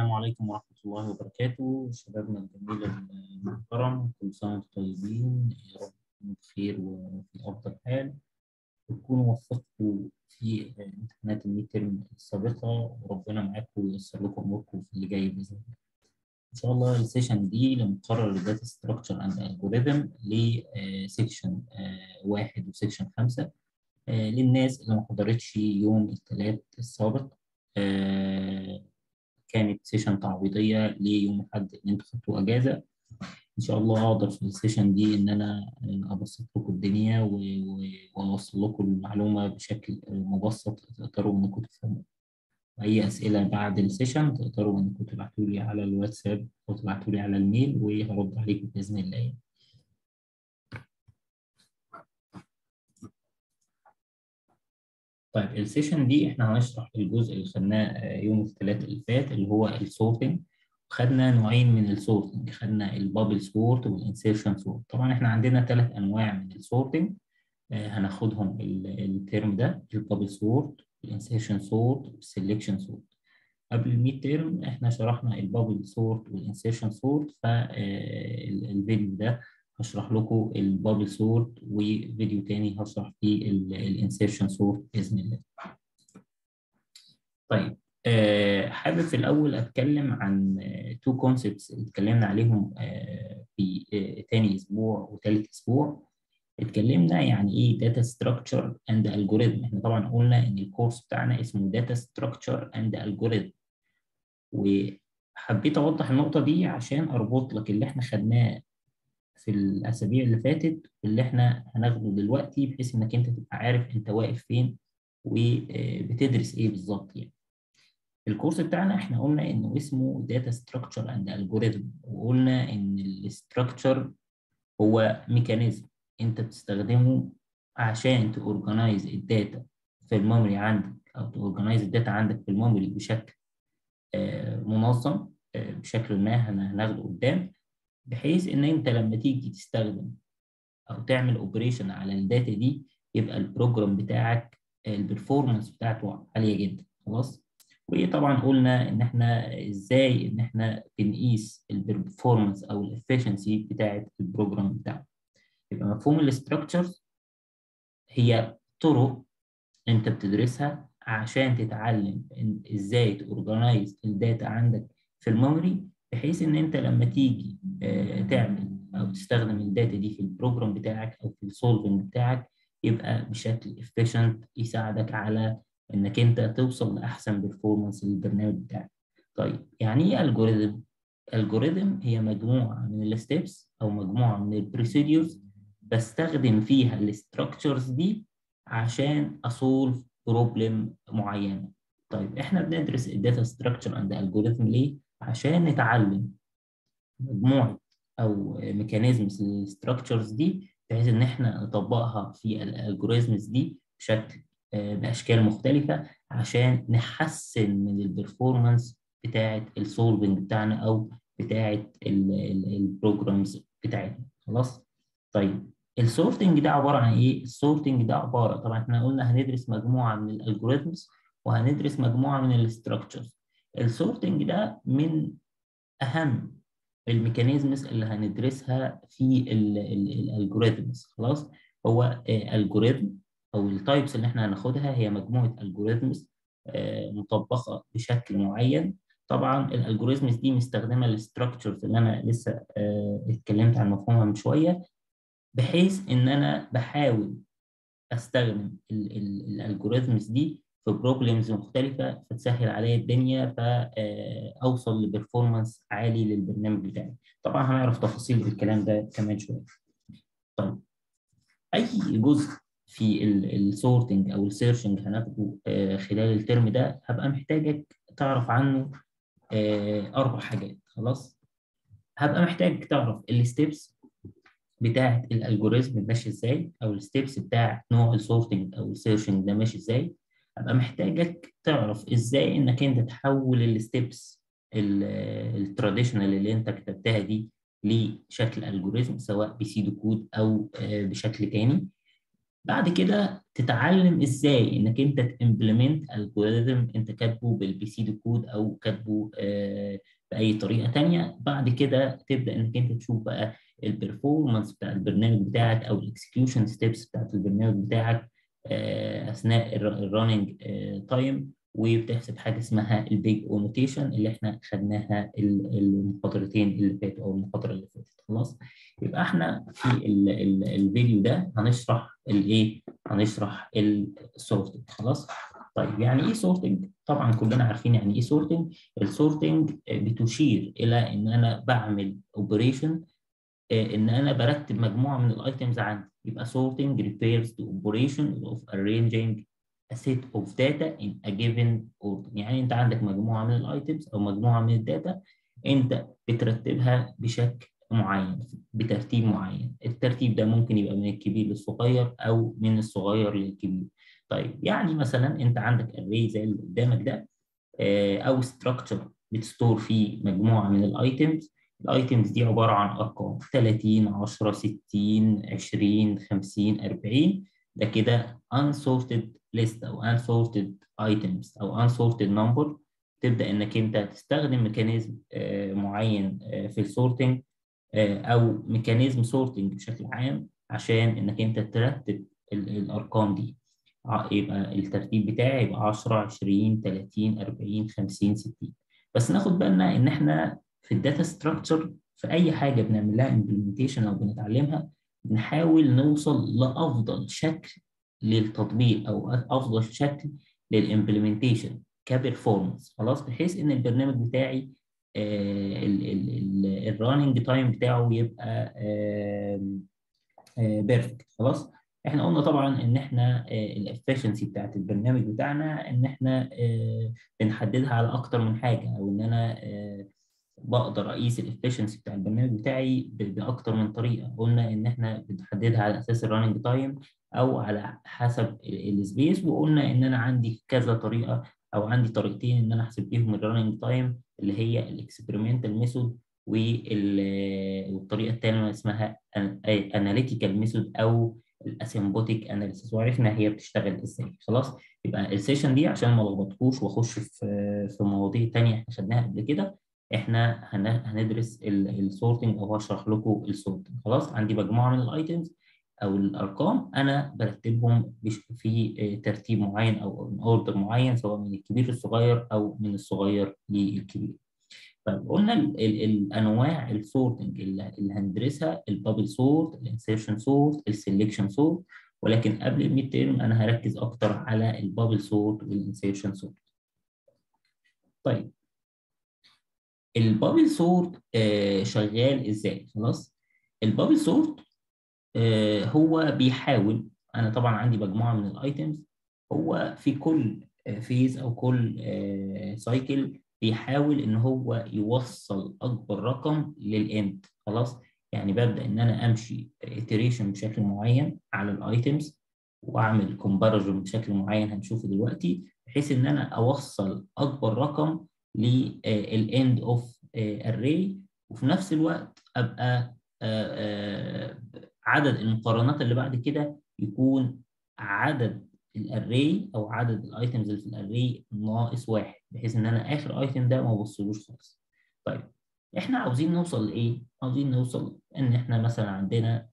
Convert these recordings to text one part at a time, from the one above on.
السلام عليكم ورحمة الله وبركاته شبابنا الجميل المحترم كل سنة وانتم طيبين يا رب تكونوا بخير وفي أفضل حال وتكونوا وفقتوا في امتحانات الميد ترم السابقة وربنا معاكم وييسر لكم أموركم في اللي جاي بإذن الله. إن شاء الله السيشن دي لمقرر الداتا ستراكشر أند ألجوريثم لسيكشن واحد وسيكشن خمسة للناس اللي ما حضرتش يوم الثلاث السابق كانت سيشن تعويضيه ليوم الاحد ان انتوا خدتوا اجازه ان شاء الله اقدر في السيشن دي ان انا ابسط لكم الدنيا واوصل لكم المعلومه بشكل مبسط تقدروا انكم تفهموا اي اسئله بعد السيشن تقدروا انكم تبعتوا لي على الواتساب او تبعتوا لي على الميل وهرد عليكم باذن الله طيب السيشن دي احنا هنشرح الجزء اللي خدناه يوم الثلاث اللي فات اللي هو السورتنج خدنا نوعين من السورتنج خدنا البابل سورت والانسيرشن سورت طبعا احنا عندنا ثلاث انواع من السورتنج هناخدهم الترم ده البابل سورت الانسيرشن سورت والسلكشن سورت قبل الميد ترم احنا شرحنا البابل سورت والانسيرشن سورت فالفيديو ده هشرح لكم البابل سورت وفيديو تاني هشرح فيه الانسيرشن سورت باذن الله. طيب أه حابب في الاول اتكلم عن تو كونسبتس اتكلمنا عليهم أه في أه تاني اسبوع وثالث اسبوع اتكلمنا يعني ايه داتا ستراكشر اند الجوريزم احنا طبعا قلنا ان الكورس بتاعنا اسمه داتا ستراكشر اند الجوريزم وحبيت اوضح النقطه دي عشان اربط لك اللي احنا خدناه في الاسابيع اللي فاتت واللي احنا هناخده دلوقتي بحيث انك انت تبقى عارف انت واقف فين وبتدرس ايه بالظبط يعني. الكورس بتاعنا احنا قلنا انه اسمه داتا ستراكشر اند الجوريزم وقلنا ان الاستراكشر هو ميكانيزم انت بتستخدمه عشان تورجنايز الداتا في الميموري عندك او تورجنايز الداتا عندك في الميموري بشكل منظم بشكل ما هناخده قدام بحيث ان انت لما تيجي تستخدم او تعمل اوبريشن على الداتا دي يبقى البروجرام بتاعك البرفورمانس بتاعته عاليه جدا خلاص وطبعا قلنا ان احنا ازاي ان احنا بنقيس البرفورمانس او الافشنسي بتاعه البروجرام بتاعك يبقى مفهوم الاستراكشرز هي طرق انت بتدرسها عشان تتعلم ازاي تورجنايز الداتا عندك في الميموري بحيث ان انت لما تيجي تعمل او تستخدم الداتا دي في البروجرام بتاعك او في السولفنج بتاعك يبقى بشكل efficient يساعدك على انك انت توصل لاحسن بيرفورمانس للبرنامج بتاعك. طيب يعني ايه الجوريزم؟ الجوريزم هي مجموعه من الستبس او مجموعه من البروسيدورز بستخدم فيها الاستراكشرز دي عشان اسولف بروبلم معينه. طيب احنا بندرس الداتا ستراكشر اند الجوريزم ليه؟ عشان نتعلم مجموعه او ميكانيزمز الستراكشرز دي بحيث ان احنا نطبقها في الالجوريزمز دي بشكل باشكال مختلفه عشان نحسن من البرفورمانس بتاعه السولفنج بتاعنا او بتاعه البروجرامز بتاعتنا خلاص طيب السورتنج ده عباره عن ايه السورتنج ده عباره طبعا احنا قلنا هندرس مجموعه من الالجوريزمز وهندرس مجموعه من الاستراكشرز السورتنج ده من اهم الميكانيزمز اللي هندرسها في الالجوريزمز خلاص هو الجوريزم او التايبس اللي احنا هناخدها هي مجموعه الجوريزمز مطبقه بشكل معين طبعا الالجوريزمز دي مستخدمه الاستراكشرز اللي انا لسه اتكلمت عن مفهومها من شويه بحيث ان انا بحاول استخدم الالجوريزمز دي في بروبلمز مختلفة فتسهل عليا الدنيا فأوصل لبرفورمانس عالي للبرنامج بتاعي. طبعا هنعرف تفاصيل الكلام ده كمان شوية. طيب أي جزء في السورتنج أو السيرشنج هناخده خلال الترم ده هبقى محتاجك تعرف عنه أربع حاجات خلاص؟ هبقى محتاج تعرف الستبس بتاعة الالجوريزم ماشي ازاي او الستبس بتاع نوع السورتنج او السيرشنج ده ماشي ازاي ابقى محتاجك تعرف ازاي انك انت تحول الستبس التراديشنال اللي انت كتبتها دي لشكل الجوريزم سواء بسيدو كود او بشكل تاني بعد كده تتعلم ازاي انك انت تمبلمنت الجوريزم انت كاتبه بالبي سي دي كود او كاتبه آه باي طريقه تانية بعد كده تبدا انك انت تشوف بقى البرفورمانس بتاع البرنامج بتاعك او الاكسكيوشن ستيبس بتاعت البرنامج بتاعك آه اثناء الرننج تايم وبتحسب حاجه اسمها البيج اونوتيشن اللي احنا خدناها المحاضرتين اللي فاتوا او المحاضره اللي فاتت خلاص يبقى احنا في ال ال الفيديو ده هنشرح الايه هنشرح السورتنج خلاص طيب يعني ايه سورتنج طبعا كلنا عارفين يعني ايه سورتنج السورتنج بتشير الى ان انا بعمل اوبريشن ان انا برتب مجموعه من الايتمز عندي يبقى sorting refers to operation of arranging a set of data in a given order يعني انت عندك مجموعه من الايتمز او مجموعه من الداتا انت بترتبها بشكل معين بترتيب معين الترتيب ده ممكن يبقى من الكبير للصغير او من الصغير للكبير طيب يعني مثلا انت عندك array زي اللي قدامك ده او structure بتستور فيه مجموعه من الايتمز الايتمز دي عباره عن ارقام 30 10 60 20 50 40 ده كده unsorted list او unsorted items او unsorted number تبدا انك انت تستخدم ميكانيزم معين في السورتنج او ميكانيزم سورتنج بشكل عام عشان انك انت ترتب الارقام دي يبقى الترتيب بتاعي يبقى 10 20 30 40 50 60 بس ناخد بالنا ان احنا في الداتا ستراكشر في اي حاجه بنعمل لها امبلمنتيشن او بنتعلمها بنحاول نوصل لافضل شكل للتطبيق او افضل شكل للامبلمنتيشن كبرفورمانس خلاص بحيث ان البرنامج بتاعي الرننج تايم بتاعه يبقى بيرفكت خلاص احنا قلنا طبعا ان احنا الافشنسي بتاعت البرنامج بتاعنا ان احنا بنحددها على اكتر من حاجه او ان انا بقدر اقيس الافشنسي بتاع البرنامج بتاعي باكتر من طريقه قلنا ان احنا بنحددها على اساس الرننج تايم او على حسب السبيس وقلنا ان انا عندي كذا طريقه او عندي طريقتين ان انا احسب بيهم الرننج تايم اللي هي الاكسبيرمنتال ميثود والطريقه الثانيه اسمها اناليتيكال ميثود او الاسيمبوتيك اناليسيس وعرفنا هي بتشتغل ازاي خلاص يبقى السيشن دي عشان ما لخبطكوش واخش في في مواضيع ثانيه احنا خدناها قبل كده احنا هندرس السورتنج او هشرح لكم السورتنج خلاص عندي مجموعه من الايتمز او الارقام انا برتبهم في ترتيب معين او اوردر معين سواء من الكبير للصغير او من الصغير للكبير طيب قلنا ال ال الانواع السورتنج اللي, اللي هندرسها البابل سورت الانسيرشن سورت السلكشن سورت ولكن قبل الميد تيرم انا هركز اكتر على البابل سورت والانسيرشن سورت طيب البابل سورت آه شغال ازاي خلاص البابل سورت آه هو بيحاول انا طبعا عندي مجموعه من الايتمز هو في كل فيز او كل سايكل بيحاول ان هو يوصل اكبر رقم للاند خلاص يعني ببدا ان انا امشي iteration بشكل معين على الايتمز واعمل كومباريزون بشكل معين هنشوفه دلوقتي بحيث ان انا اوصل اكبر رقم للاند اوف array وفي نفس الوقت ابقى عدد المقارنات اللي بعد كده يكون عدد الاري او عدد الايتمز اللي في الاري ناقص واحد بحيث ان انا اخر ايتم ده ما ابصلوش خالص طيب احنا عاوزين نوصل لايه عاوزين نوصل ان احنا مثلا عندنا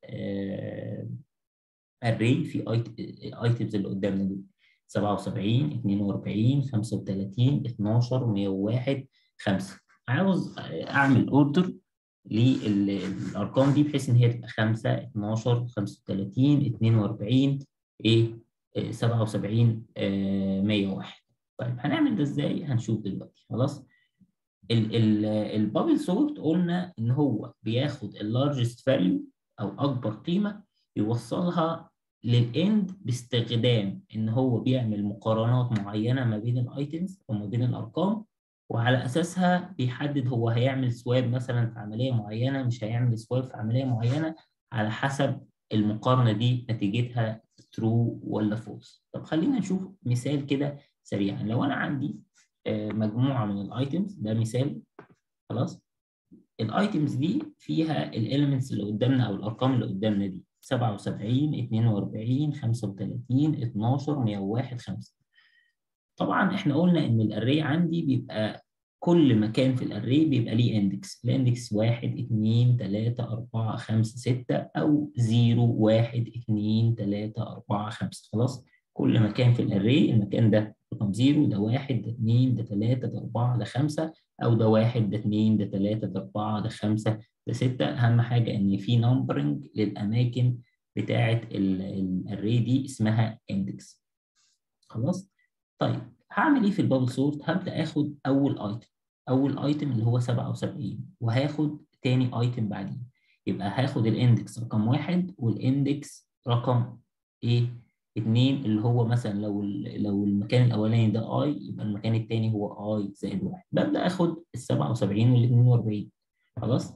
اري في ايتمز اللي قدامنا دول 77 42 35 12 101 5 عاوز اعمل اوردر للارقام دي بحيث ان هي تبقى 5 12 35 42 ايه 77 101 طيب هنعمل ده ازاي هنشوف دلوقتي خلاص البابل سورت قلنا ان هو بياخد اللارجست فاليو او اكبر قيمه يوصلها للاند باستخدام ان هو بيعمل مقارنات معينه ما بين الايتمز او ما بين الارقام وعلى اساسها بيحدد هو هيعمل سواب مثلا في عمليه معينه مش هيعمل سواب في عمليه معينه على حسب المقارنه دي نتيجتها ترو ولا فولس طب خلينا نشوف مثال كده سريعا لو انا عندي مجموعه من الايتمز ده مثال خلاص الايتمز دي فيها الاليمنتس اللي قدامنا او الارقام اللي قدامنا دي 77 42 35 12 101 5 طبعا احنا قلنا ان الاري عندي بيبقى كل مكان في الاري بيبقى ليه اندكس الاندكس 1 2 3 4 5 6 او 0 1 2 3 4 5 خلاص كل مكان في الاري المكان ده رقم 0 ده 1 ده 2 ده 3 ده 4 ده 5 او ده 1 ده 2 ده 3 ده 4 ده 5 ده 6 اهم حاجه ان في نمبرنج للاماكن بتاعه الاري دي اسمها اندكس خلاص طيب هعمل ايه في البابل سورت هبدا اخد اول ايتم اول ايتم اللي هو 77 وهاخد تاني ايتم بعديه يبقى هاخد الاندكس رقم واحد والاندكس رقم ايه 2 اللي هو مثلا لو لو المكان الاولاني ده اي يبقى المكان الثاني هو اي زائد 1 ببدا اخد ال 77 وال 42 خلاص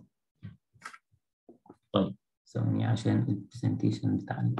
طيب ثواني عشان البرزنتيشن بتاعنا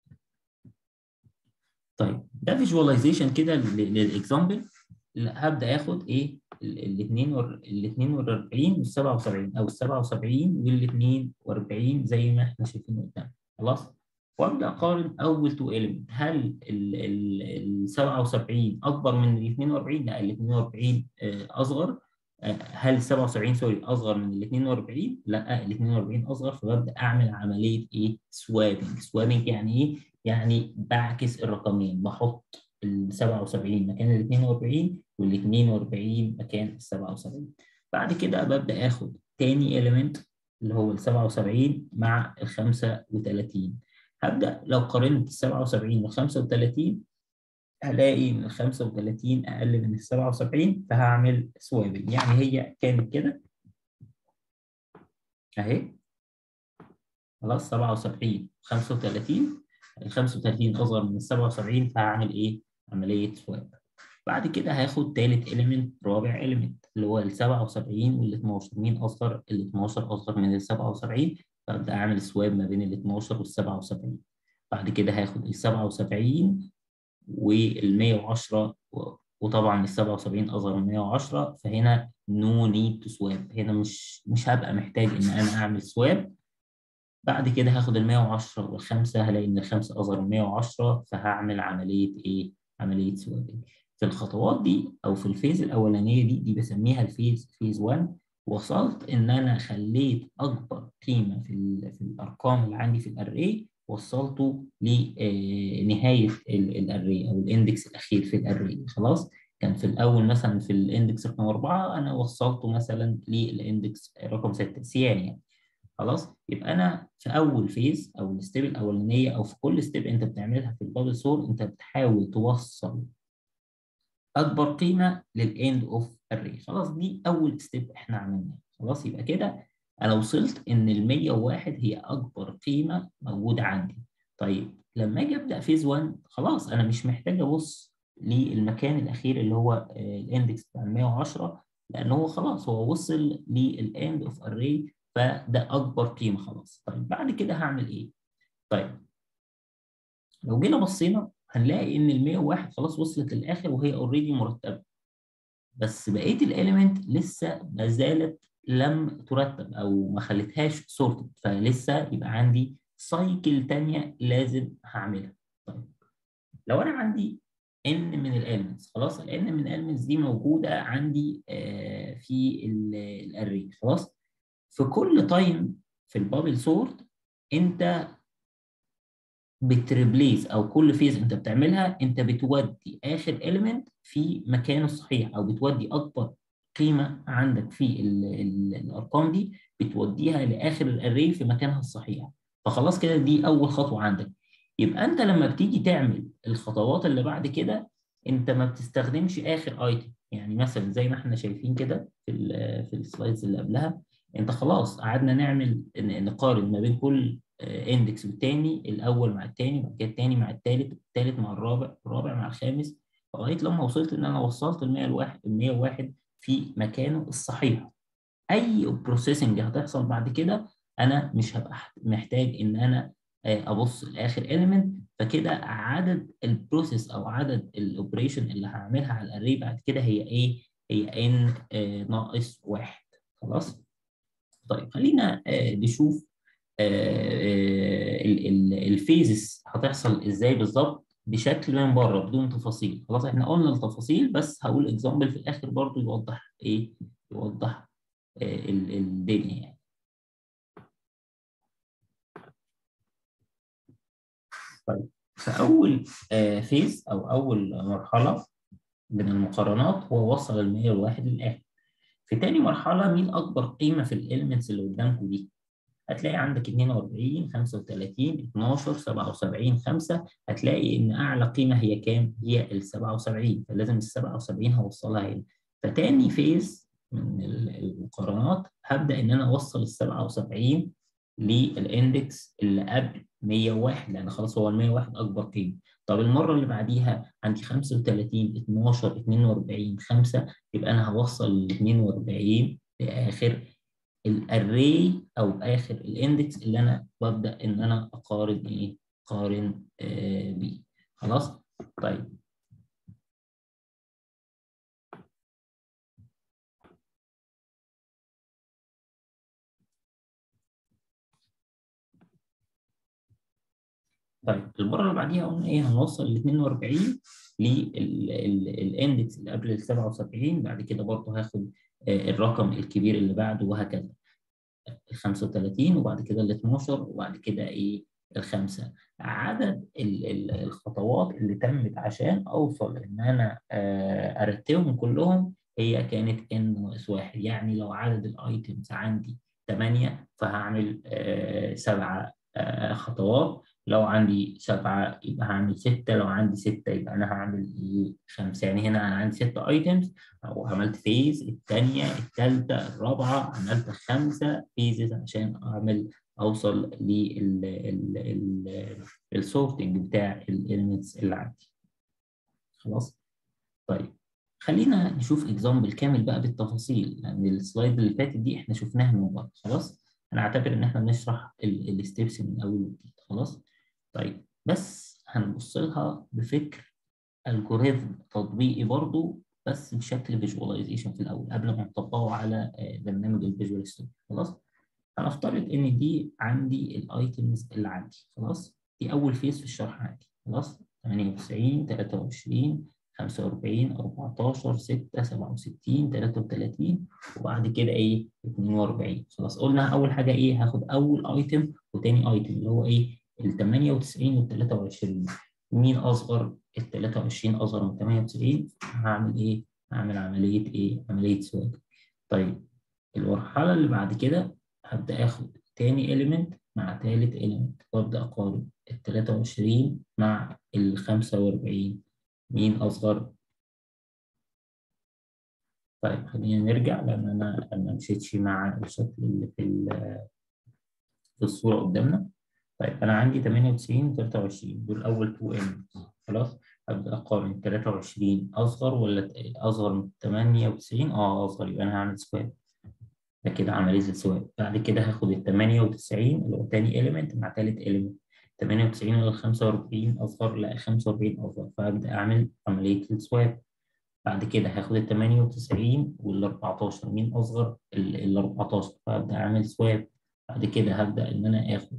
طيب ده فيجواليزيشن كده للاكزامبل هبدا اخد ايه ال 42 وال 77 او ال 77 وال 42 زي ما احنا شايفين قدام خلاص وابدا اقارن اول تو ايلمنت هل ال 77 اكبر من ال 42 لا ال 42 اصغر هل ال 77 سوري اصغر من ال 42 لا ال 42 اصغر فببدا اعمل عمليه ايه سوابنج سوابنج يعني ايه يعني بعكس الرقمين بحط ال 77 مكان ال 42 وال 42 مكان ال 77 بعد كده ببدا اخد تاني element اللي هو ال 77 مع ال 35 هبدا لو قارنت ال 77 وال 35 هلاقي ان ال 35 اقل من ال 77 فهعمل سوابنج يعني هي كانت كده اهي خلاص 77 35 ال 35 اصغر من ال 77 فهعمل ايه؟ عمليه سواب بعد كده هاخد تالت element رابع element اللي هو ال 77 وال 12 مين اصغر؟ ال 12 اصغر من ال 77 فابدا اعمل سواب ما بين ال 12 وال 77 بعد كده هاخد ال 77 وال 110 وطبعا ال 77 اصغر من 110 فهنا نو نيد تو سواب هنا مش مش هبقى محتاج ان انا اعمل سواب بعد كده هاخد ال 110 والخمسه هلاقي ان الخمسه اصغر من 110 فهعمل عمليه ايه؟ عمليه سوابنج في الخطوات دي او في الفيز الاولانيه دي دي بسميها الفيز فيز 1 وصلت ان انا خليت اكبر قيمه في في الارقام اللي عندي في الاري وصلته لنهايه الاري او الاندكس الاخير في الاري خلاص كان في الاول مثلا في الاندكس رقم 4 انا وصلته مثلا للاندكس رقم 6 سيان يعني خلاص يبقى انا في اول فيز او الستيب الاولانيه او في كل ستيب انت بتعملها في البابل سور انت بتحاول توصل اكبر قيمه للاند اوف اري خلاص دي اول ستيب احنا عملناها خلاص يبقى كده انا وصلت ان ال 101 هي اكبر قيمه موجوده عندي طيب لما اجي ابدا فيز 1 خلاص انا مش محتاج ابص للمكان الاخير اللي هو الاندكس بتاع ال 110 لان هو خلاص هو وصل للاند اوف اري فده اكبر قيمه خلاص طيب بعد كده هعمل ايه طيب لو جينا بصينا هنلاقي ان ال 101 خلاص وصلت للاخر وهي اوريدي مرتبه بس بقيه الاليمنت لسه ما زالت لم ترتب او ما خليتهاش سورتد فلسه يبقى عندي سايكل ثانيه لازم هعملها طيب لو انا عندي ان من الاليمنتس خلاص الان من الاليمنتس دي موجوده عندي آه في الاري خلاص في كل تايم في البابل سورت انت بتريبليس او كل فيز انت بتعملها انت بتودي اخر اليمنت في مكانه الصحيح او بتودي اكبر قيمه عندك في ال ال الارقام دي بتوديها لاخر الاري في مكانها الصحيح فخلاص كده دي اول خطوه عندك يبقى انت لما بتيجي تعمل الخطوات اللي بعد كده انت ما بتستخدمش اخر ايتم يعني مثلا زي ما احنا شايفين كده في ال في السلايدز اللي قبلها انت خلاص قعدنا نعمل نقارن ما بين كل اندكس والتاني الاول مع التاني بعد كده التاني مع التالت التالت مع الرابع الرابع مع الخامس لغايه لما وصلت ان انا وصلت ال 101 ال 101 في مكانه الصحيح اي بروسيسنج هتحصل بعد كده انا مش هبقى محتاج ان انا ابص لاخر اليمنت فكده عدد البروسيس او عدد الاوبريشن اللي هعملها على الاري بعد كده هي ايه؟ هي ان ناقص واحد خلاص؟ طيب خلينا نشوف الفيزز هتحصل ازاي بالظبط بشكل من بره بدون تفاصيل خلاص احنا قلنا التفاصيل بس هقول اكزامبل في الاخر برضو يوضح ايه يوضح آه الدنيا يعني طيب فاول آه فيز او اول مرحله من المقارنات هو وصل ال 101 للاخر في تاني مرحله مين اكبر قيمه في الاليمنتس اللي قدامكم دي هتلاقي عندك 42 35 12 77 5 هتلاقي ان اعلى قيمه هي كام؟ هي ال 77 فلازم ال 77 هوصلها هنا فتاني فيز من المقارنات هبدا ان انا اوصل ال 77 للاندكس اللي قبل 101 لان خلاص هو ال 101 اكبر قيمه طب المره اللي بعديها عندي 35 12 42 5 يبقى انا هوصل ال 42 لاخر الاري او اخر الاندكس اللي انا ببدا ان انا اقارن ايه اقارن آه بيه خلاص طيب طيب المره اللي بعديها قلنا ايه هنوصل ال 42 للاندكس اللي قبل ال 77 بعد كده برضه هاخد آه الرقم الكبير اللي بعده وهكذا ال 35 وبعد كده ال 12 وبعد كده ايه الخمسه عدد ال ال الخطوات اللي تمت عشان اوصل ان انا آه ارتبهم كلهم هي كانت ان ناقص واحد يعني لو عدد الايتمز عندي 8 فهعمل آه سبعه آه خطوات لو عندي سبعة يبقى هعمل ستة لو عندي ستة يبقى أنا هعمل إيه خمسة يعني هنا أنا عندي ستة أيتمز أو عملت فيز الثانية الثالثة الرابعة عملت خمسة فيزز عشان أعمل أوصل للسورتنج بتاع الإلمنتس اللي عندي خلاص طيب خلينا نشوف اكزامبل كامل بقى بالتفاصيل لأن السلايد اللي فاتت دي إحنا شفناها من بره خلاص هنعتبر إن إحنا بنشرح الستبس من أول وجديد خلاص طيب بس هنبص لها بفكر الجوريزم تطبيقي برضو بس بشكل فيجواليزيشن في الاول قبل ما نطبقه على برنامج الفيجوال ستوديو خلاص هنفترض ان دي عندي الايتمز اللي عندي خلاص دي اول فيز في الشرح عندي خلاص 98 23 45 14 6 67 33 وبعد كده ايه 42 خلاص قلنا اول حاجه ايه هاخد اول ايتم وتاني ايتم اللي هو ايه ال 98 وال 23 مين اصغر ال 23 اصغر من 98 هعمل ايه هعمل عمليه ايه عمليه سواب طيب المرحله اللي بعد كده هبدا اخد تاني element مع تالت element وابدا اقارن ال 23 مع ال 45 مين اصغر طيب خلينا نرجع لان انا ما مشيتش مع الشكل اللي في في الصوره قدامنا طيب انا عندي 98 و 23 دول اول تو elements خلاص ابدا اقارن 23 اصغر ولا اصغر من 98 اه اصغر يبقى انا هعمل سواب ده كده عمليه السواب بعد كده هاخد ال 98 اللي هو تاني element مع تالت element 98 ولا 45 اصغر لا 45 اصغر فابدا اعمل عمليه السواب بعد كده هاخد ال 98 وال 14 مين اصغر ال 14 فابدا اعمل سواب بعد كده هبدا ان انا اخد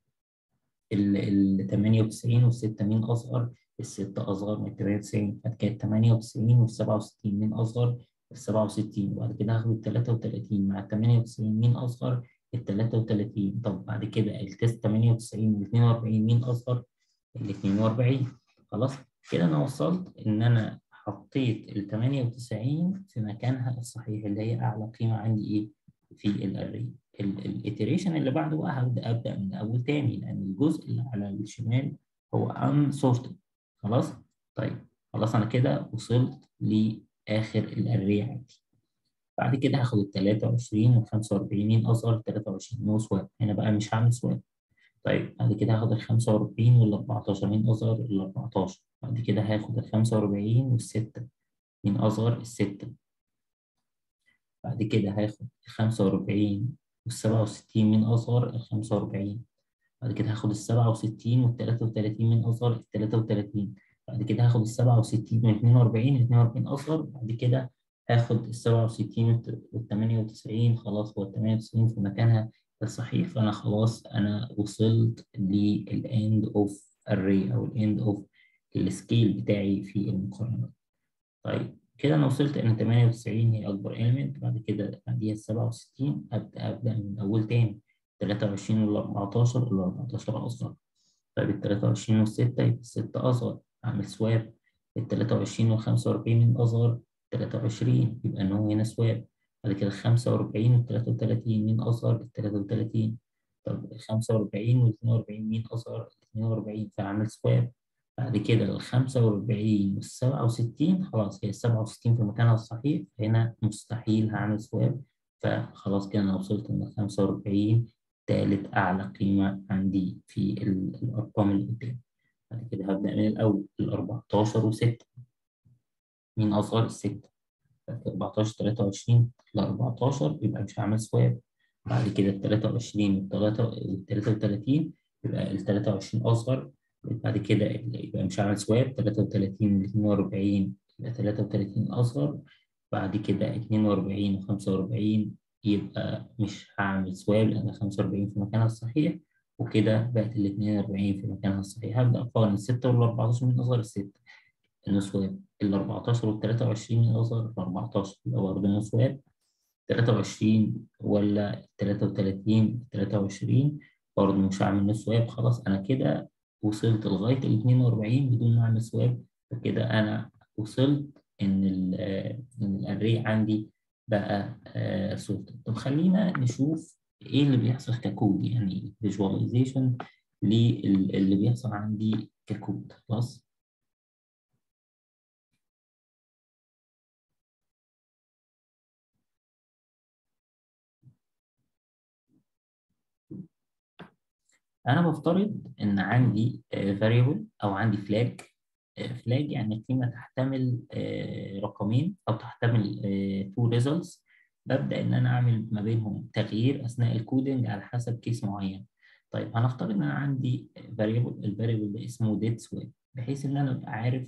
ال 98 وال 6 مين اصغر الستة أصغر من 98 بعد كده 98 وال 67 مين أصغر ال 67 وبعد كده هاخد ال 33 مع ال 98 مين أصغر ال 33 طب بعد كده التست 98 وال 42 مين أصغر ال 42 خلاص كده أنا وصلت إن أنا حطيت ال 98 في مكانها الصحيح اللي هي أعلى قيمة عندي إيه في الأري الإتريشن اللي بعده بقى هبدأ أبدأ من أول تاني لأن الجزء اللي على الشمال هو unsorted خلاص طيب خلاص انا كده وصلت لاخر الاري عندي بعد كده هاخد ال 23 وال 45 مين اصغر ال 23 نو سواب هنا بقى مش هعمل سواب طيب بعد كده هاخد ال 45 وال 14 مين اصغر ال 14 بعد كده هاخد ال 45 وال 6 مين اصغر الستة بعد كده هاخد ال 45 وال 67 مين اصغر ال 45 بعد كده هاخد ال 67 وال 33 من اصغر ال 33 بعد كده هاخد ال 67 وال 42 ال 42 اصغر بعد كده هاخد ال 67 وال 98 خلاص هو ال 98 في مكانها الصحيح فأنا خلاص أنا وصلت للإند أوف array أو الإند أوف السكيل بتاعي في المقارنة طيب كده أنا وصلت إن 98 هي أكبر إيلمنت بعد كده بعديها 67 أبدأ أبدأ من أول تاني 23 وال 14 ال 14 أصغر طيب ال 23 وال 6 يبقى ال 6 أصغر أعمل سواب ال 23 وال 45 من أصغر 23 يبقى إن هو هنا سواب بعد كده 45 وال 33 مين أصغر ال 33 طب ال 45 وال 42 مين أصغر ال 42 فأعمل سواب بعد كده ال 45 وال 67 خلاص هي ال 67 في مكانها الصحيح هنا مستحيل هعمل سواب فخلاص كده أنا وصلت إن 45 تالت أعلى قيمة عندي في الأرقام اللي قدام بعد كده هبدأ من الأول ال 14 و6 مين أصغر الستة 14 23 ل 14 يبقى مش هعمل سواب بعد كده ال 23 وال 33 يبقى ال 23 أصغر بعد كده يبقى مش هعمل سواب 33 ل 42 يبقى 33 أصغر بعد كده 42 و 45 يبقى مش هعمل سواب لأن 45 في مكانها الصحيح وكده بقت ال 42 في مكانها الصحيح هبدأ أقارن الستة وال 14 من أصغر الستة النسواب ال 14 وال 23 من أصغر ال 14 يبقى برضه نسواب 23 ولا 33 23 برضه مش هعمل نسواب خلاص أنا كده وصلت لغاية ال 42 بدون ما أعمل سواب فكده أنا وصلت إن إن الأري عندي بقى سورت طب خلينا نشوف إيه اللي بيحصل ككود يعني فيجواليزيشن للي بيحصل عندي ككود خلاص أنا بفترض إن عندي variable أو عندي flag flag يعني قيمة تحتمل رقمين أو تحتمل two results ببدأ إن أنا أعمل ما بينهم تغيير أثناء الكودينج على حسب كيس معين. طيب هنفترض إن أنا عندي variable الفاريبل ده اسمه date swap بحيث إن أنا أبقى عارف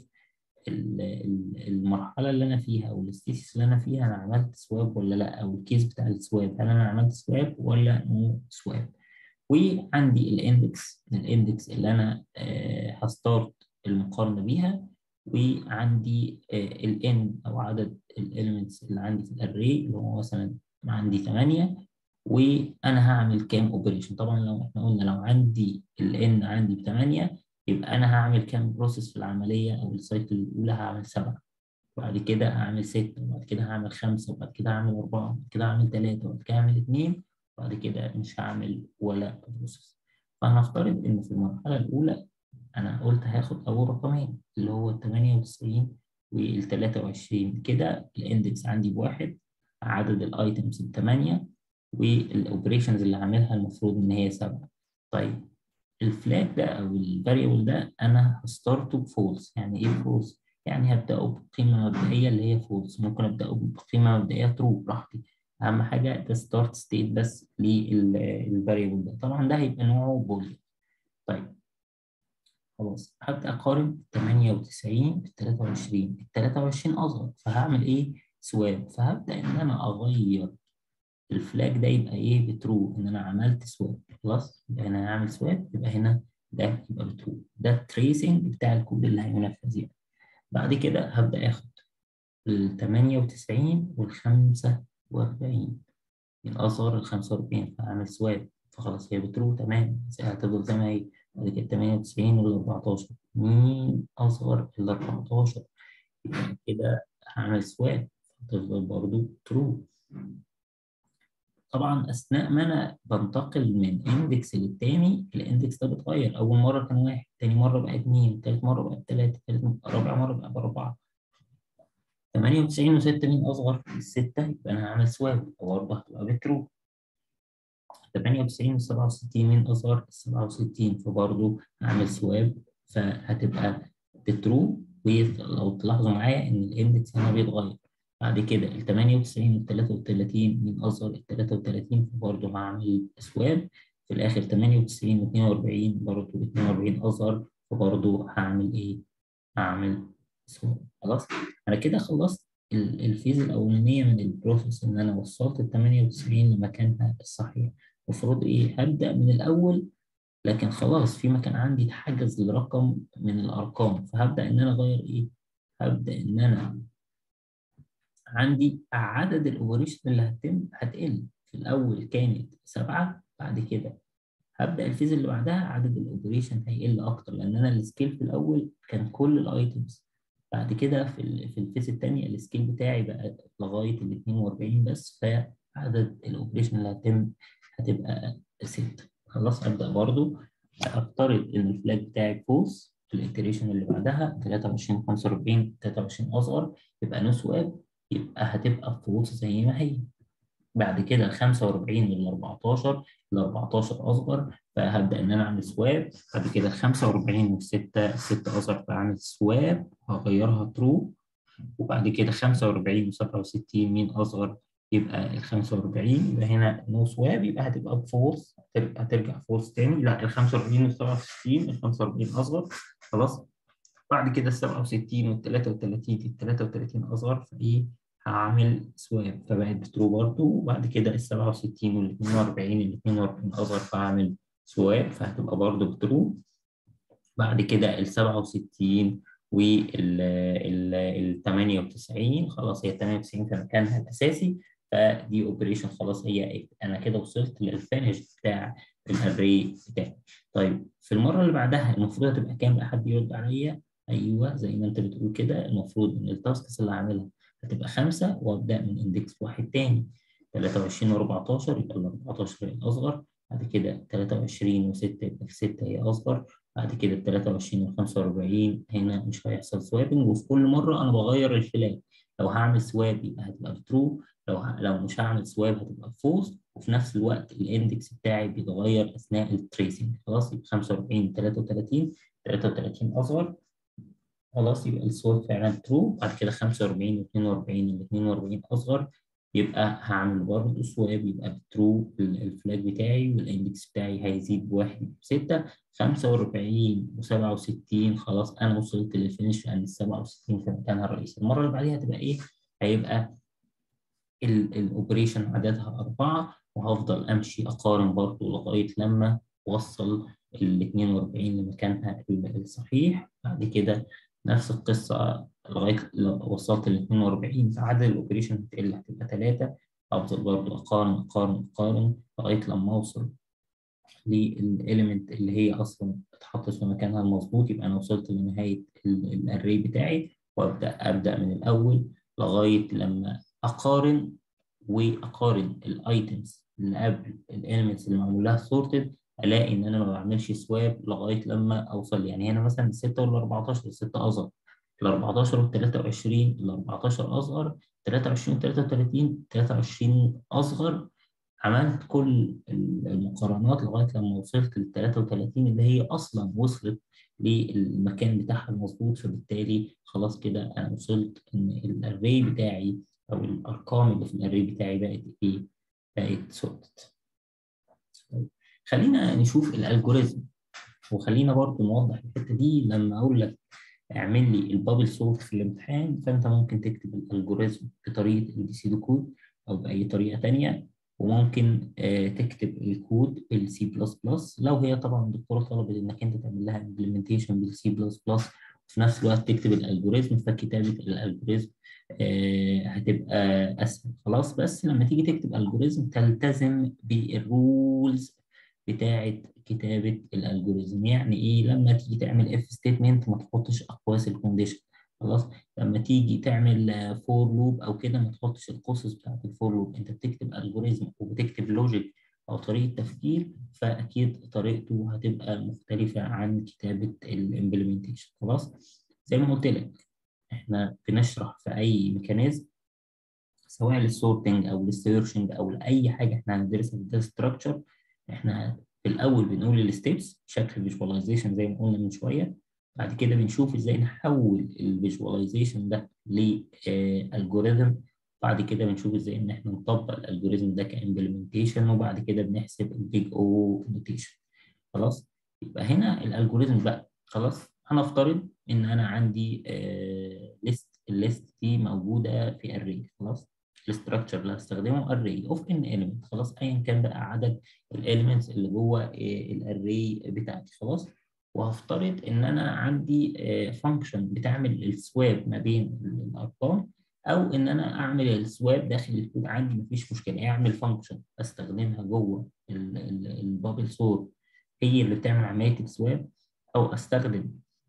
المرحلة اللي أنا فيها أو الستيسيس اللي أنا فيها أنا عملت سواب ولا لأ أو الكيس بتاع السواب هل أنا عملت سواب ولا نو سواب. وعندي الاندكس الاندكس اللي انا هستارت المقارنه بيها وعندي الان او عدد الاليمنتس اللي عندي في الاري اللي هو مثلا عندي 8 وانا هعمل كام اوبريشن طبعا لو احنا قلنا لو عندي الان عندي ب 8 يبقى انا هعمل كام بروسيس في العمليه او السايكل الاولى هعمل 7 وبعد كده هعمل 6 وبعد كده هعمل 5 وبعد كده هعمل 4 وبعد كده هعمل 3 وبعد كده هعمل 2 بعد كده مش هعمل ولا بروسيس فهنفترض ان في المرحله الاولى انا قلت هاخد اول رقمين اللي هو ال 98 وال 23 كده الاندكس عندي بواحد عدد الايتمز ب 8 والاوبريشنز اللي هعملها المفروض ان هي 7 طيب الفلاج ده او الفاريبل ده انا هستارته بفولس يعني ايه فولس؟ يعني هبداه بقيمه مبدئيه اللي هي فولس ممكن ابداه بقيمه مبدئيه ترو براحتي اهم حاجه ده ستارت ستيت بس للفاريبل ده طبعا ده هيبقى نوعه بولي طيب خلاص هبدا اقارن 98 بال 23 ال 23 اصغر فهعمل ايه سواب فهبدا ان انا اغير الفلاج ده يبقى ايه بترو ان انا عملت سواب خلاص يبقى هنا هعمل سواب يبقى هنا ده يبقى بترو ده التريسنج بتاع الكود اللي هينفذ يعني بعد كده هبدا اخد ال 98 وال 5 وأربعين من أصغر ال 45 فأعمل سواب فخلاص هي بترو تمام هتفضل زي ما هي بعد كده 98 وال 14 مين أصغر ال 14 يبقى كده هعمل سواب هتفضل برضو ترو طبعا أثناء ما أنا بنتقل من إندكس للتاني الإندكس ده بيتغير أول مرة كان واحد تاني مرة بقى اتنين تالت مرة بقى تلاتة تالت رابع مرة بقى بأربعة 98 و6 مين أصغر؟ الستة يبقى أنا هعمل سواب وبرضه هتبقى بترو 98 و 67 مين أصغر؟ 67 فبرضه هعمل سواب فهتبقى بترو ولو تلاحظوا معايا إن الإندكس هنا بيتغير بعد كده ال 98 وال 33 مين أصغر؟ ال 33 فبرضه هعمل سواب في الآخر 98 و 42 برضه 42 أصغر فبرضه هعمل إيه؟ هعمل سواب خلاص انا كده خلصت الفيز الاولانيه من البروسيس ان انا وصلت ال 98 لمكانها الصحيح المفروض ايه هبدا من الاول لكن خلاص في مكان عندي اتحجز لرقم من الارقام فهبدا ان انا اغير ايه هبدا ان انا عندي عدد الاوبريشن اللي هتتم هتقل في الاول كانت سبعه بعد كده هبدا الفيز اللي بعدها عدد الاوبريشن هيقل اكتر لان انا السكيل في الاول كان كل الايتمز بعد كده في في الفيز الثانيه السكيل بتاعي بقى لغايه ال 42 بس فعدد الاوبريشن اللي هتتم هتبقى 6 خلاص ابدا برضو افترض ان الفلاج بتاعي فولس في الاتريشن اللي بعدها 23 45 23 اصغر يبقى نو سواب يبقى هتبقى فولس زي ما هي بعد كده ال 45 لل 14 ال 14 اصغر فهبدا ان انا اعمل سواب بعد كده ال 45 وال 6 6 اصغر فاعمل سواب هغيرها ترو وبعد كده 45 و 67 مين اصغر يبقى ال 45 يبقى هنا نو سواب يبقى هتبقى فولس هترجع فولس تاني لا ال 45 وال 67 ال 45 اصغر خلاص بعد كده ال 67 وال 33 ال 33 اصغر فايه هعمل سواب فبقت بترو برضه وبعد كده ال 67 وال 42 ال 42 اصغر فهعمل سواب فهتبقى برضه بترو بعد كده ال 67 وال ال 98 خلاص هي 98 في مكانها الاساسي فدي اوبريشن خلاص هي انا كده وصلت للفينش بتاع الاري بتاعي طيب في المره اللي بعدها المفروض هتبقى كام بقى حد يرد عليا ايوه زي ما انت بتقول كده المفروض ان التاسكس اللي هعملها هتبقى خمسة وابدا من اندكس واحد تاني 23 و14 يبقى ال 14 هي الاصغر بعد كده 23 و6 يبقى 6 هي اصغر بعد كده ال 23 و 45 هنا مش هيحصل سوابنج وفي كل مره انا بغير الفلاج لو هعمل سواب يبقى هتبقى بترو لو ه... لو مش هعمل سواب هتبقى فوز وفي نفس الوقت الاندكس بتاعي بيتغير اثناء التريسنج خلاص يبقى 45 33 33 اصغر خلاص يبقى السواب فعلا ترو بعد كده 45 و 42 ال 42 اصغر يبقى هعمل برضه سواب يبقى بترو الفلاج بتاعي والاندكس بتاعي هيزيد بواحد بستة 45 و 67 خلاص انا وصلت للفينش لان ال 67 في مكانها الرئيسي المره اللي بعديها هتبقى ايه؟ هيبقى الاوبريشن عددها أربعة وهفضل أمشي أقارن برضه لغاية لما أوصل ال 42 لمكانها الصحيح بعد كده نفس القصة لغاية لو وصلت ل 42 فعدد الأوبريشن هتقل هتبقى 3 أفضل برضه أقارن أقارن أقارن لغاية لما أوصل للإيليمنت اللي هي أصلا اتحطت في مكانها المظبوط يبقى أنا وصلت لنهاية الأري بتاعي وأبدأ أبدأ من الأول لغاية لما أقارن وأقارن الأيتمز اللي قبل الإيليمنتس اللي معمول لها سورتد الاقي ان انا ما بعملش سواب لغايه لما اوصل يعني هنا مثلا ال 6 وال 14 ال 6 اصغر ال 14 وال 23 ال 14 اصغر 23 و 33 23 اصغر عملت كل المقارنات لغايه لما وصلت لل 33 اللي هي اصلا وصلت للمكان بتاعها المظبوط فبالتالي خلاص كده انا وصلت ان الاري بتاعي او الارقام اللي في الاري بتاعي بقت ايه؟ بقت سورتد. خلينا نشوف الالجوريزم وخلينا برضو نوضح الحته دي لما اقول لك اعمل لي البابل سورت في الامتحان فانت ممكن تكتب الالجوريزم بطريقه البي سي كود او باي طريقه ثانيه وممكن آه تكتب الكود بالسي بلس بلس لو هي طبعا الدكتوره طلبت انك انت تعمل لها امبلمنتيشن بالسي بلس بلس وفي نفس الوقت تكتب الالجوريزم فكتابه الالجوريزم آه هتبقى اسهل خلاص بس لما تيجي تكتب الجوريزم تلتزم بالرولز بتاعه كتابه الالجوريزم يعني ايه لما تيجي تعمل اف ستيتمنت ما تحطش اقواس الكونديشن خلاص لما تيجي تعمل فور لوب او كده ما تحطش القصص بتاعت الفور لوب انت بتكتب الجوريزم وبتكتب لوجيك او طريقه تفكير فاكيد طريقته هتبقى مختلفه عن كتابه الامبلمنتيشن خلاص زي ما قلت لك احنا بنشرح في اي ميكانيزم سواء للسورتنج او للسيرشنج او لاي حاجه احنا هندرسها في الداتا ستراكشر احنا في الاول بنقول الستبس بشكل فيجواليزيشن زي ما قلنا من شويه بعد كده بنشوف ازاي نحول الفيجواليزيشن ده لالجوريزم بعد كده بنشوف ازاي ان احنا نطبق الالجوريزم ده كامبلمنتيشن وبعد كده بنحسب البيج او نوتيشن خلاص يبقى هنا الالجوريزم بقى خلاص هنفترض ان انا عندي ليست الليست دي موجوده في اري خلاص الاستراكشر اللي هستخدمه array of n element خلاص ايا كان بقى عدد الاليمنتس اللي جوه الاري بتاعتي خلاص وهفترض ان انا عندي فانكشن بتعمل السواب ما بين الارقام او ان انا اعمل السواب داخل الكود عندي مفيش مشكله اعمل فانكشن استخدمها جوه البابل سور هي اللي بتعمل عمليه السواب او استخدم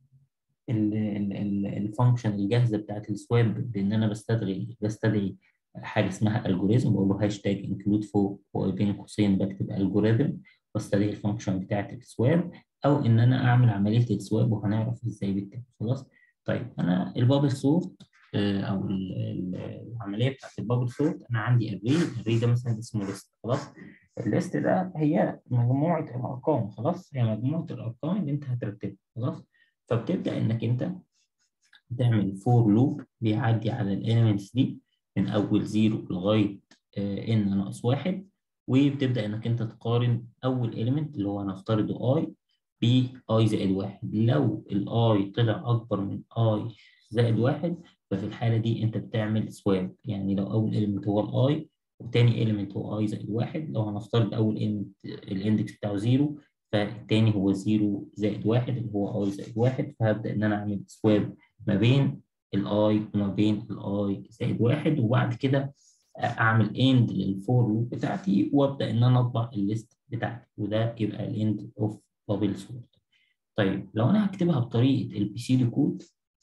الفانكشن الجاهزه بتاعت السواب بان انا بستدعي بستدعي حاجه اسمها الجوريزم بقول له هاشتاج انكلود فوق وبين قوسين بكتب الجوريزم واستدعي الفانكشن بتاعت السواب او ان انا اعمل عمليه السواب وهنعرف ازاي بتتم خلاص طيب انا البابل سورت او العمليه بتاعت البابل سورت انا عندي اري الاري ده مثلا اسمه ليست خلاص الليست ده هي مجموعه الارقام خلاص هي مجموعه الارقام اللي انت هترتبها خلاص فبتبدا انك انت تعمل فور لوب بيعدي على الاليمنتس دي من اول زيرو لغايه ان ناقص واحد وبتبدا انك انت تقارن اول اليمنت اللي هو هنفترضه اي ب اي زائد واحد لو الاي طلع اكبر من اي زائد واحد ففي الحاله دي انت بتعمل سواب يعني لو اول اليمنت هو الاي وتاني اليمنت هو اي زائد واحد لو هنفترض اول اليمنت الاندكس بتاعه زيرو فالتاني هو زيرو زائد واحد اللي هو اي زائد واحد فهبدا ان انا اعمل سواب ما بين الاي وما بين الاي زائد واحد وبعد كده اعمل اند للفور لوب بتاعتي وابدا ان انا اطبع الليست بتاعتي وده يبقى الاند اوف بابل سورت طيب لو انا هكتبها بطريقه البي سي دي كود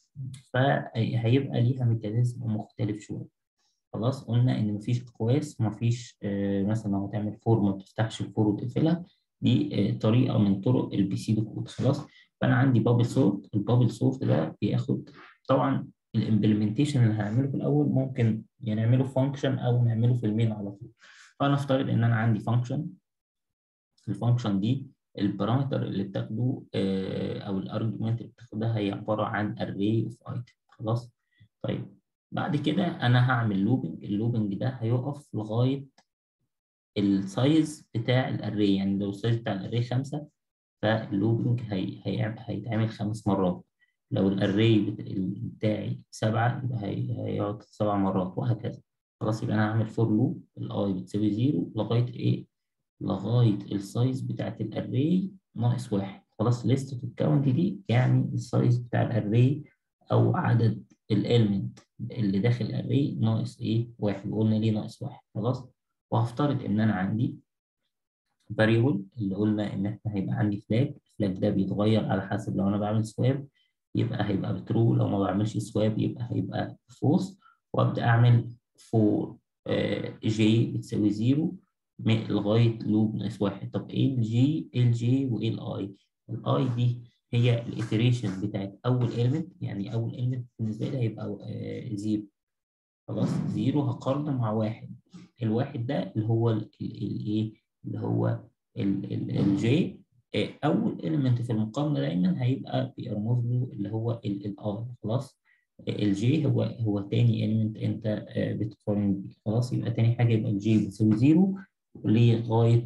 فهيبقى ليها ميكانيزم مختلف شويه خلاص قلنا ان مفيش اقواس مفيش آه مثلا لو هتعمل فور ما بتفتحش الفور وتقفلها دي آه طريقه من طرق البي سي دي كود خلاص فانا عندي بابل سورت البابل سورت ده بياخد طبعا الامبلمنتيشن اللي هنعمله في الاول ممكن يا نعمله فانكشن او نعمله في المين على طول فانا افترض ان انا عندي فانكشن الفانكشن دي البارامتر اللي بتاخده آه او الارجيومنت اللي بتاخدها هي عباره عن array of item خلاص طيب بعد كده انا هعمل لوبنج اللوبنج ده هيقف لغايه السايز بتاع الاري يعني لو السايز بتاع الاري خمسة فاللوبنج هي هي هيتعمل خمس مرات لو الاري بتاعي سبعة يبقى هيقعد سبع مرات وهكذا خلاص يبقى انا هعمل فور لوب الاي بتساوي زيرو لغايه ايه لغايه السايز بتاعت الاري ناقص واحد خلاص ليست الكاونت دي يعني السايز بتاع الاري او عدد الالمنت اللي داخل الاري ناقص ايه واحد وقلنا ليه ناقص واحد خلاص وهفترض ان انا عندي variable اللي قلنا ان احنا هيبقى عندي فلاج الفلاج ده بيتغير على حسب لو انا بعمل سواب يبقى هيبقى بترو لو ما بعملش سواب يبقى هيبقى فولس وابدا اعمل فور جي بتساوي زيرو لغايه لوب ناقص واحد طب ايه الجي ايه الجي وايه الاي الاي دي هي الايتريشن بتاعت اول element يعني اول element بالنسبه لي هيبقى زيرو خلاص زيرو هقارنه مع واحد الواحد ده اللي هو الايه اللي هو الجي اول element في المقارنه دايما هيبقى بيرمز له اللي هو الاي خلاص الجي هو هو تاني element انت بتقارن بيه خلاص يبقى تاني حاجه يبقى الجي بتساوي زيرو لغايه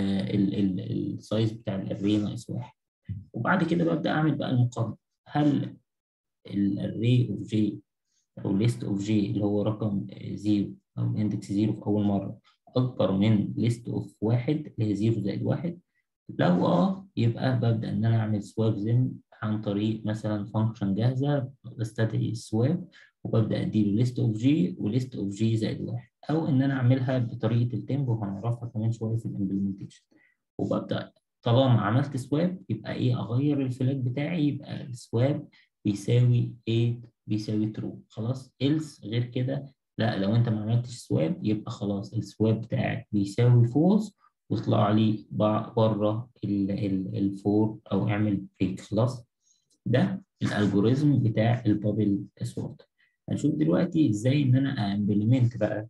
السايز بتاع الاري ناقص واحد وبعد كده ببدا اعمل بقى المقارنه هل الاري اوف جي او ليست اوف جي اللي هو رقم زيرو او اندكس زيرو في اول مره اكبر من ليست اوف واحد اللي هي زيرو زائد واحد لو اه يبقى ببدا ان انا اعمل سواب زم عن طريق مثلا فانكشن جاهزه بستدعي السواب وببدا اديله ليست اوف جي وليست اوف جي زائد واحد او ان انا اعملها بطريقه التمب وهنعرفها كمان شويه في الامبلمنتيشن وببدا طالما عملت سواب يبقى ايه اغير الفلاج بتاعي يبقى السواب بيساوي 8 بيساوي ترو خلاص إلس غير كده لا لو انت ما عملتش سواب يبقى خلاص السواب بتاعك بيساوي فولس واطلع لي بره الفور او اعمل بريك خلاص ده الالجوريزم بتاع البابل سورت هنشوف دلوقتي ازاي ان انا امبلمنت بقى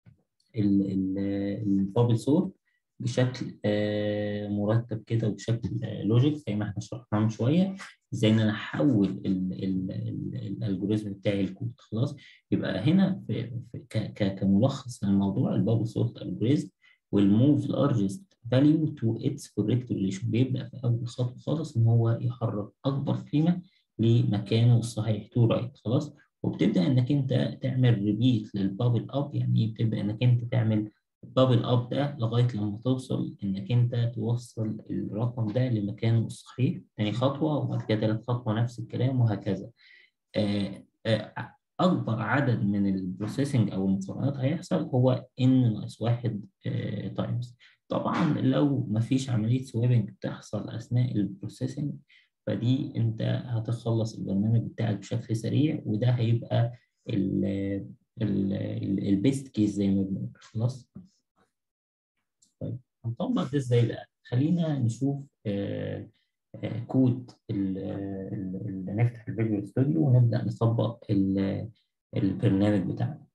البابل سورت بشكل مرتب كده وبشكل لوجيك زي ما احنا شرحنا من شويه ازاي ان انا احول الالجوريزم بتاعي الكود خلاص يبقى هنا في في كملخص للموضوع البابل سورت الجوريزم والموف لارجست فاليو تو اتس كوريكت ريليشن بيبدا في اول خطوه خالص ان هو يحرك اكبر قيمه لمكانه الصحيح تو رايت خلاص وبتبدا انك انت تعمل ريبيت للبابل اب يعني ايه بتبدا انك انت تعمل البابل اب ده لغايه لما توصل انك انت توصل الرقم ده لمكانه الصحيح تاني خطوه وبعد كده تالت خطوه نفس الكلام وهكذا آه، آه، اكبر عدد من البروسيسنج او المقارنات هيحصل هو ان ناقص واحد تايمز طبعا لو مفيش عمليه سوابنج بتحصل اثناء البروسيسنج فدي انت هتخلص البرنامج بتاعك بشكل سريع وده هيبقى البيست كيس زي ما بنقول خلاص طيب هنطبق ده ازاي بقى خلينا نشوف آه، آه، كود ال- ال- ال- نفتح الفيجوال ستوديو ونبدأ نطبق ال- البرنامج بتاعنا